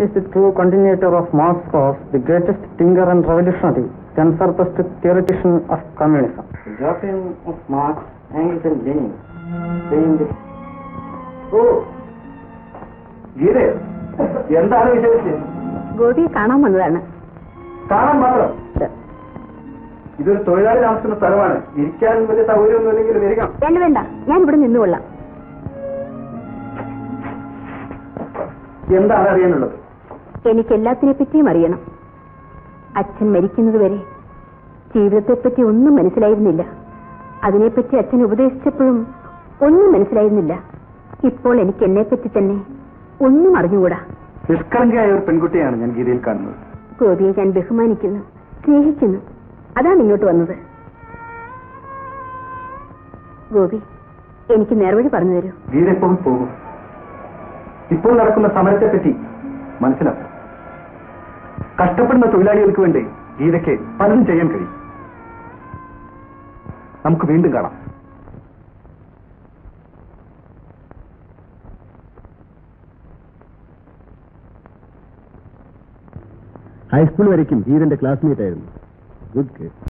is the true continuator of Marx was the greatest thinker and revolutionary, then surpassed theoretician of communism. The European of Marx, Engels and Lenin, saying the ഓ ഗീതയോ എന്താണ് വിശേഷിച്ച് ഗോപിയെ കാണാൻ വന്നതാണ് കാണാൻ മാത്രം ഇതൊരു തൊഴിലാളി താമസിക്കുന്ന സ്ഥലമാണ് ഇരിക്കാൻ വലിയ സൗകര്യമൊന്നും ഇല്ലെങ്കിൽ വരിക വേണ്ട വേണ്ട ഞാൻ ഇവിടെ നിന്നുകൊള്ളാം എന്താണ് അറിയാനുള്ളത് എനിക്ക് എല്ലാത്തിനെ പറ്റിയും അറിയണം അച്ഛൻ മരിക്കുന്നത് വരെ ജീവിതത്തെപ്പറ്റി ഒന്നും മനസ്സിലായിരുന്നില്ല അതിനെപ്പറ്റി അച്ഛൻ ഉപദേശിച്ചപ്പോഴും ഒന്നും മനസ്സിലായിരുന്നില്ല ഇപ്പോൾ എനിക്ക് എന്നെപ്പറ്റി തന്നെ ഒന്നും അറിഞ്ഞുകൂടാ നിഷ്കളങ്കയായ ഒരു പെൺകുട്ടിയാണ് ഞാൻ ഗീതയിൽ കാണുന്നത് ഗോപിയെ ഞാൻ ബഹുമാനിക്കുന്നു സ്നേഹിക്കുന്നു അതാണ് ഇങ്ങോട്ട് വന്നത് ഗോപി എനിക്ക് നേർവഴി പറഞ്ഞു തരൂ ഗീത എപ്പോൾ പോകും ഇപ്പോൾ നടക്കുന്ന സമരത്തെ പറ്റി മനസ്സിലാക്കും കഷ്ടപ്പെടുന്ന തൊഴിലാളികൾക്ക് വേണ്ടി ഗീതയ്ക്ക് പലതും ചെയ്യാൻ കഴിയും നമുക്ക് വീണ്ടും കാണാം ഹൈസ്കൂൾ വരയ്ക്കും ഗീതന്റെ ക്ലാസ്മേറ്റ് ആയിരുന്നു ഗുഡ് കേസ്